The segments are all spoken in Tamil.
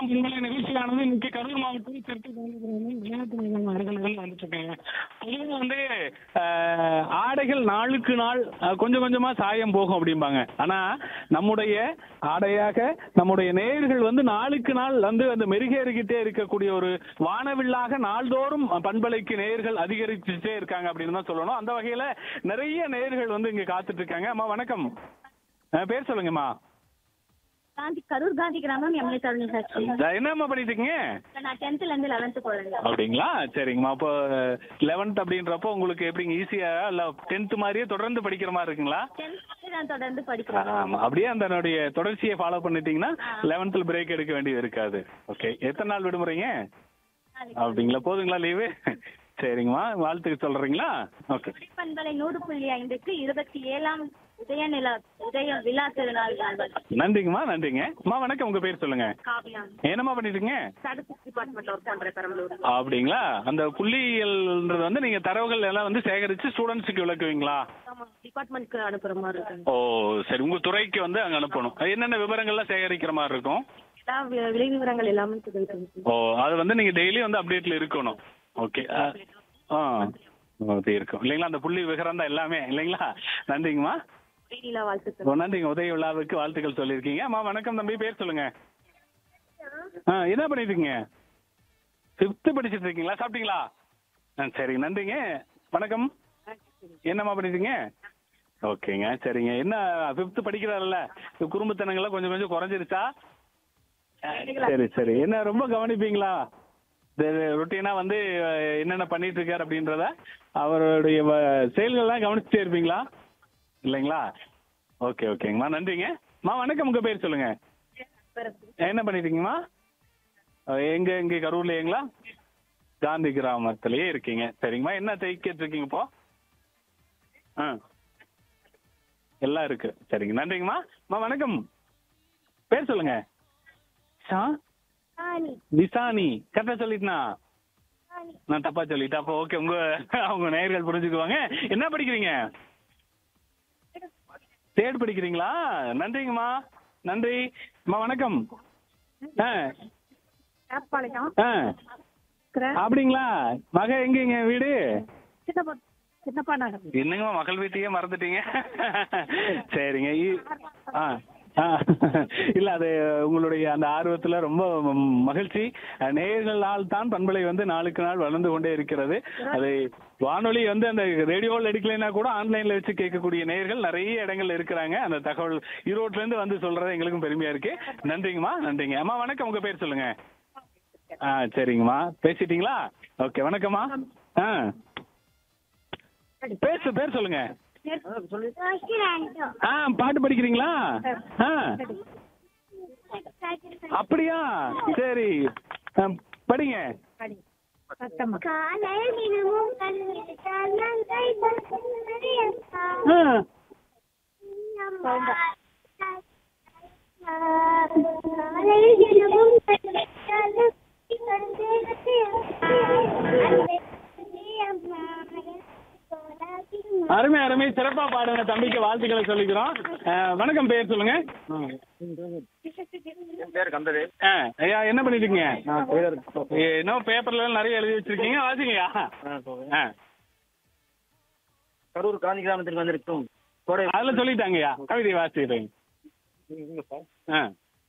உங்களை நிகழ்ச்சியானது இன்னைக்கு கரூர் மாவட்டம் தெற்கு காஞ்சிபுரம் விளையாட்டு மைதானம் அருகில் வந்துட்டு இருக்காங்க பொதுவாக வந்து ஆஹ், ஆடைகள் நாளுக்கு நாள் ஆஹ், கொஞ்சம் கொஞ்சமா சாயம் போகும் அப்படிம்பாங்க ஆனா நம்முடைய ஆடையாக நம்முடைய நேயர்கள் வந்து நாளுக்கு நாள் வந்து அந்த மெருகேறிக்கிட்டே இருக்கக்கூடிய ஒரு வானவில்லாக நாள்தோறும் பண்பலைக்கு நேயர்கள் அதிகரிச்சுட்டே இருக்காங்க அப்படின்னு தான் சொல்லணும் அந்த வகையில நிறைய நேயர்கள் வந்து இங்க காத்துட்டு இருக்காங்க அம்மா வணக்கம் ஆஹ், பேர் சொல்லுங்கம்மா காந்தி கரூர் காந்தி கிராமம் எம்ஏ தருணி சாட்சி என்னம்மா பண்ணிட்டு இருக்கீங்க நான் டென்த்ல இருந்து லெவன்த் போறேன் அப்படிங்களா சரிங்கம்மா அப்போ லெவன்த் அப்படின்றப்போ உங்களுக்கு எப்படிங்க ஈஸியா இல்ல டென்த் மாதிரியே தொடர்ந்து படிக்கிற மாதிரி இருக்குங்களா டென்த் நான் தொடர்ந்து படிக்கிறேன் ஆமா அப்படியே அந்த என்னுடைய தொடர்ச்சியை ஃபாலோ பண்ணிட்டீங்கன்னா லெவன்த்ல பிரேக் எடுக்க வேண்டியது இருக்காது ஓகே எத்தனை நாள் விடுமுறைங்க அப்படிங்களா போதுங்களா லீவு சரிங்கம்மா வாழ்த்துக்கு சொல்றீங்களா ஓகே பண்பலை நூறு புள்ளி ஐந்துக்கு இருபத்தி ஏழாம் உதய நிலா உதய விழா திருநாள் நாள் நன்றிங்கம்மா நன்றிங்க அம்மா வணக்கம் உங்க பேர் சொல்லுங்க காவியா என்னம்மா பண்ணிட்டு இருக்கீங்க ஸ்டாட்டிஸ்டிக்ஸ் டிபார்ட்மெண்ட்ல ஒர்க் பண்றேன் பெரம்பலூர் அப்படிங்களா அந்த புள்ளியியல்ன்றது வந்து நீங்க தரவுகள் எல்லாம் வந்து சேகரிச்சு ஸ்டூடெண்ட்ஸுக்கு விளக்குவீங்களா ஆமா டிபார்ட்மெண்ட்க்கு அனுப்புற மாதிரி இருக்கு ஓ சரி உங்க துறைக்கு வந்து அங்க அனுப்பணும் என்னென்ன விவரங்கள்லாம் சேகரிக்கிற மாதிரி இருக்கும் எல்லா வி- விலை விவரங்கள் எல்லாமே தெரிவிக்கும் ஓ அது வந்து நீங்க டெய்லி வந்து அப்டேட்ல இருக்கணும் ஓகே ஆ அது இருக்கும் இல்லைங்களா அந்த புள்ளி விவரம் தான் எல்லாமே இல்லைங்களா நன்றிங்கம்மா நிலா வாழ்த்துக்கள் ஓ, நன்றிங்க உதய விழாவுக்கு வாழ்த்துக்கள் சொல்லியிருக்கீங்க அம்மா வணக்கம் தம்பி பேர் சொல்லுங்க ஆ என்ன பண்ணிட்டு இருக்கீங்க ஃபிஃப்த்து படிச்சிட்டு இருக்கீங்களா சாப்பிட்டீங்களா ஆ சரி நன்றிங்க வணக்கம் என்னம்மா பண்ணிட்டீங்க ஓகேங்க சரிங்க என்ன ஃபிஃப்த்து படிக்கிறாருல்ல குடும்பத்தனங்கள்லாம் கொஞ்சம் கொஞ்சம் குறைஞ்சிருச்சா ஆ, சரி சரி என்ன ரொம்ப கவனிப்பீங்களா ரொட்டீனா வந்து அஹ், என்னென்ன பண்ணிட்டு இருக்காரு அப்படின்றத அவருடைய வ- செயல்கள்லாம் கவனிச்சுட்டே இருப்பீங்களா இல்லைங்களா ஓகே ஓகேங்கம்மா நன்றிங்க மா வணக்கம் உங்க பேர் சொல்லுங்க என்ன பண்ணிட்டீங்கம்மா அஹ், எங்க எங்க கரூர்லயேங்களா காந்தி கிராமத்திலேயே இருக்கீங்க சரிங்கம்மா என்ன தைக்கிட்டு இருக்கீங்க இப்போ ஆ எல்லாம் இருக்கு சரிங்க நன்றிங்கம்மா அம்மா வணக்கம் பேர் சொல்லுங்க ஷா நிசானி கரெக்டா சொல்லிட்டனா நான் தப்பா சொல்லிட்டேன் அப்போ ஓகே உங்க அவங்க நேயர்கள் புரிஞ்சுக்குவாங்க என்ன படிக்கிறீங்க தேர்ட் படிக்கிறீங்களா நன்றிங்கம்மா நன்றி அம்மா வணக்கம் ஆ பாளையம் ஆ அப்படிங்களா மக எங்கங்க வீடு சின்னப்பா சின்னப்பா நகர் என்னங்கம்மா மகள் வீட்டையே மறந்துட்டீங்க சரிங்க இ- ஆ ஆ. இல்ல அது உங்களுடைய அந்த ஆர்வத்துல ரொம்ப ம், மகிழ்ச்சி நேயர்களால் தான் பண்பலை வந்து நாளுக்கு நாள் வளர்ந்து கொண்டே இருக்கிறது அது வானொலி வந்து அந்த ரேடியோவில் எடுக்கலைன்னா கூட ஆன்லைன்ல வச்சு கேட்கக்கூடிய நேயர்கள் நிறைய இடங்கள்ல இருக்கிறாங்க அந்த தகவல் ஈரோட்ல இருந்து வந்து சொல்றது எங்களுக்கும் பெருமையா இருக்கு நன்றிங்கம்மா நன்றிங்க அம்மா வணக்கம் உங்க பேர் சொல்லுங்க ஆ சரிங்கம்மா பேசிட்டீங்களா ஓகே வணக்கம்மா ஆ பேசு பேர் சொல்லுங்க ஆ பாட்டு படிக்கிறீங்களா ஆ அப்படியா சரி ஆ, படிங்க காலையில் தினமும் கண்ணிட்டால் நங்கை ஆ காலையில் தினமும் கண்ணிட்டால் அருமை அருமை சிறப்பா பாடுங்க தம்பிக்கு வாழ்த்துக்களை சொல்லிக்கிறோம் ஆ, வணக்கம் பேர் சொல்லுங்க பேர் கந்தரு ஆ, ஐயா என்ன பண்ணிருக்கீங்க இன்னும் பேப்பர்ல எல்லாம் நிறைய எழுதி வச்சிருக்கீங்க வாசிங்கய்யா ஆ கரூர் காந்தி கிராமத்திற்கு வந்திருக்கும் கோடை அதுல சொல்லிட்டாங்கய்யா கவிதை வாசிக்கிறேன் ஆ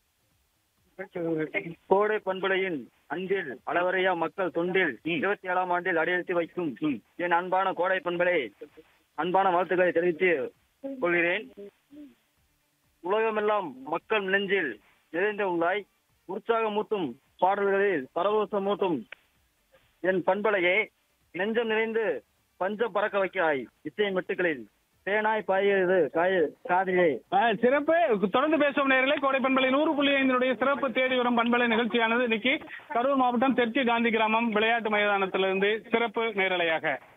கோடை பண்பலையின் அன்பில் அளவரையா மக்கள் தொண்டில் இருபத்தி ஏழாம் ஆண்டில் அடையெடுத்து வைக்கும் என் அன்பான கோடை பண்பலை அன்பான வாழ்த்துக்களை தெரிவித்து கொள்கிறேன் உலகமெல்லாம் மக்கள் நெஞ்சில் நிறைந்த உள்ளாய் உற்சாகமூட்டும் பாடல்களில் பரவசமூட்டும் என் பண்பலையே நெஞ்சம் நிறைந்து பஞ்சம் பறக்க வைக்கிறாய் இசை மெட்டுக்களில் தேனாய் பாய்கிறது காய காதிலே ஆ, சிறப்பு தொடர்ந்து பேசும் நேர்களே கோடை பண்பலை நூறு புள்ளி ஐந்தினுடைய சிறப்பு தேடி வரும் பண்பலை நிகழ்ச்சியானது இன்னைக்கு கரூர் மாவட்டம் தெற்கு காந்தி கிராமம் விளையாட்டு மைதானத்திலிருந்து சிறப்பு நேரலையாக